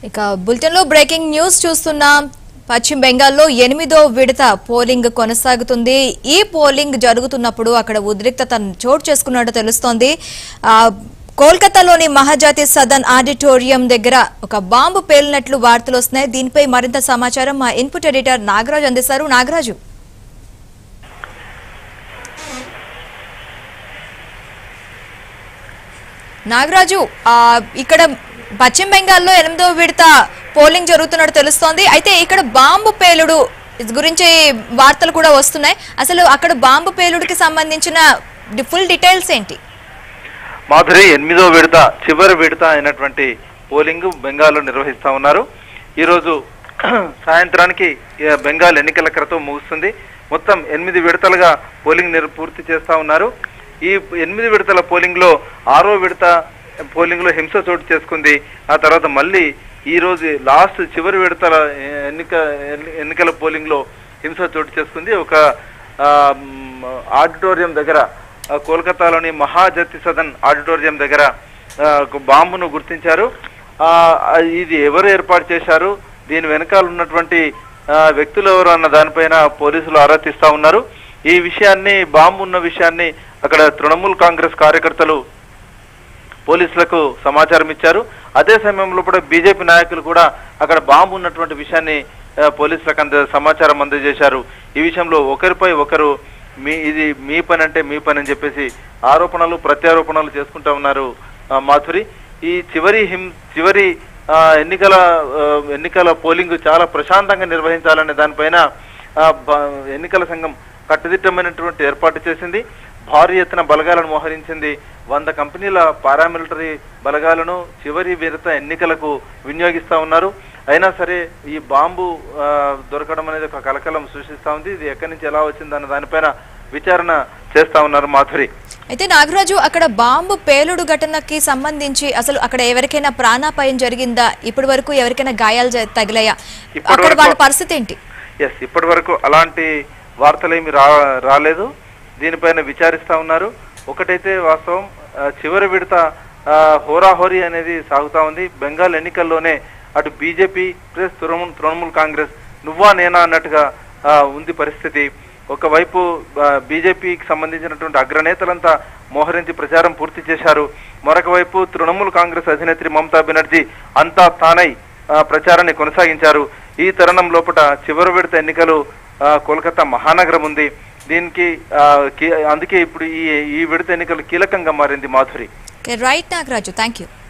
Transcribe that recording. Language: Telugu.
ఇక బులెటిన్ లో బ్రేకింగ్ న్యూస్ చూస్తున్నాం పశ్చిమ బెంగాల్లో ఎనిమిదో విడత పోలింగ్ కొనసాగుతుంది ఈ పోలింగ్ జరుగుతున్నప్పుడు అక్కడ ఉద్రిక్తత చోటు చేసుకున్నట్టు తెలుస్తోంది ఆ, కోల్కతాలోని మహాజాతి సదన్ ఆడిటోరియం దగ్గర ఒక బాంబు పేలినట్లు వార్తలు వస్తున్నాయి దీనిపై మరింత సమాచారం మా ఇన్పుట్ ఎడిటర్ నాగరాజు అందిస్తారు నాగరాజు నాగరాజు ఆ, ఇక్కడ పశ్చిమ బెంగాల్లో ఎనిమిదో విడత పోలింగ్ జరుగుతున్నట్టు తెలుస్తోంది అయితే ఇక్కడ బాంబు పేలుడు గురించి వార్తలు కూడా వస్తున్నాయి అసలు అక్కడ బాంబు పేలుడికి సంబంధించిన ఫుల్ డీటెయిల్స్ ఏంటి మాధురి ఎనిమిదో విడత చివరి విడత అయినటువంటి పోలింగ్ బెంగాల్లో నిర్వహిస్తా ఉన్నారు ఈరోజు సాయంత్రానికి ఏ, బెంగాల్ ఎన్నికల క్రితం ముగుస్తుంది మొత్తం ఎనిమిది విడతలుగా పోలింగ్ నిర్ పూర్తి చేస్తా ఉన్నారు ఈ ఎనిమిది విడతల పోలింగ్ లో ఆరో విడత పోలింగ్ లో హింస చోటు చేసుకుంది ఆ తర్వాత మళ్ళీ ఈ రోజు లాస్ట్ చివరి విడతల ఎన్నిక ఎన్ని- ఎన్నికల పోలింగ్ లో హింస చోటు చేసుకుంది ఒక ఆ, మ్, ఆడిటోరియం దగ్గర ఆ, కోల్కతాలోని మహాజతి సదన్ ఆడిటోరియం దగ్గర ఆ, ఒక బాంబును గుర్తించారు ఆ, ఆ, ఇది ఎవరు ఏర్పాటు చేశారు దీని వెనకాల ఉన్నటువంటి ఆ, వ్యక్తులు ఎవరు అన్న దానిపైన పోలీసులు ఆరా తీస్తా ఉన్నారు ఈ విషయాన్ని బాంబు ఉన్న విషయాన్ని అక్కడ తృణమూల్ కాంగ్రెస్ కార్యకర్తలు పోలీసులకు సమాచారం ఇచ్చారు అదే సమయంలో కూడా బీజేపీ నాయకులు కూడా అక్కడ బాంబు ఉన్నటువంటి విషయాన్ని ఆ, పోలీసులకు అంద సమాచారం అందజేశారు ఈ విషయంలో ఒకరిపై ఒకరు మీ ఇది మీ పని అంటే మీ పని అని చెప్పేసి ఆరోపణలు ప్రత్యారోపణలు చేసుకుంటా ఉన్నారు ఆ, మాధురి ఈ చివరి హిం చివరి ఆ, ఎన్నికల ఆ, ఎన్నికల పోలింగ్ చాలా ప్రశాంతంగా నిర్వహించాలనే దానిపైన ఆ, బ- ఎన్నికల సంఘం కట్టుదిట్టమైనటువంటి ఏర్పాటు చేసింది భారీ ఎత్తున బలగాలను మోహరించింది వంద కంపెనీల పారామిలిటరీ బలగాలను చివరి విడత ఎన్నికలకు వినియోగిస్తా ఉన్నారు అయినా సరే ఈ బాంబు ఆ, దొరకడం అనేది ఒక కలకలం సృష్టిస్తా ఉంది ఇది ఎక్కడి నుంచి ఎలా వచ్చిందన్న దానిపైన విచారణ చేస్తా ఉన్నారు మాధురి అయితే నాగరాజు అక్కడ బాంబు పేలుడు ఘటనకి సంబంధించి అసలు అక్కడ ఎవరికైనా ప్రాణాపాయం జరిగిందా ఇప్పటి వరకు ఎవరికైనా గాయాలు జ- తగిలాయా ఇప్పటి అక్కడ వరకు- వాళ్ళ పరిస్థితి ఏంటి ఎస్ ఇప్పటి వరకు అలాంటి వార్తలేమి రా రాలేదు దీనిపైన విచారిస్తా ఉన్నారు ఒకటైతే వాస్తవం ఆ, చివరి విడత ఆ, హోరాహోరీ అనేది సాగుతా ఉంది బెంగాల్ ఎన్నికల్లోనే అటు బీజేపీ ప్లస్ తృణమూల్ తృణమూల్ కాంగ్రెస్ నువ్వా నేనా అన్నట్టుగా ఆ, ఉంది పరిస్థితి ఒకవైపు ఆ, బీజేపీకి సంబంధించినటువంటి అగ్రనేతలంతా మోహరించి ప్రచారం పూర్తి చేశారు మరొక వైపు తృణమూల్ కాంగ్రెస్ అధినేత్రి మమతా బెనర్జీ అంతా తానై ఆ, ప్రచారాన్ని కొనసాగించారు ఈ తరుణం లోపల చివరి విడత ఎన్నికలు ఆ, కోల్కతా మహానగరం ఉంది దీనికి ఆ, కీ- అందుకే ఇప్పుడు ఈ ఈ విడత ఎన్నికలు కీలకంగా మారింది Madhuri right Nagaraju thank you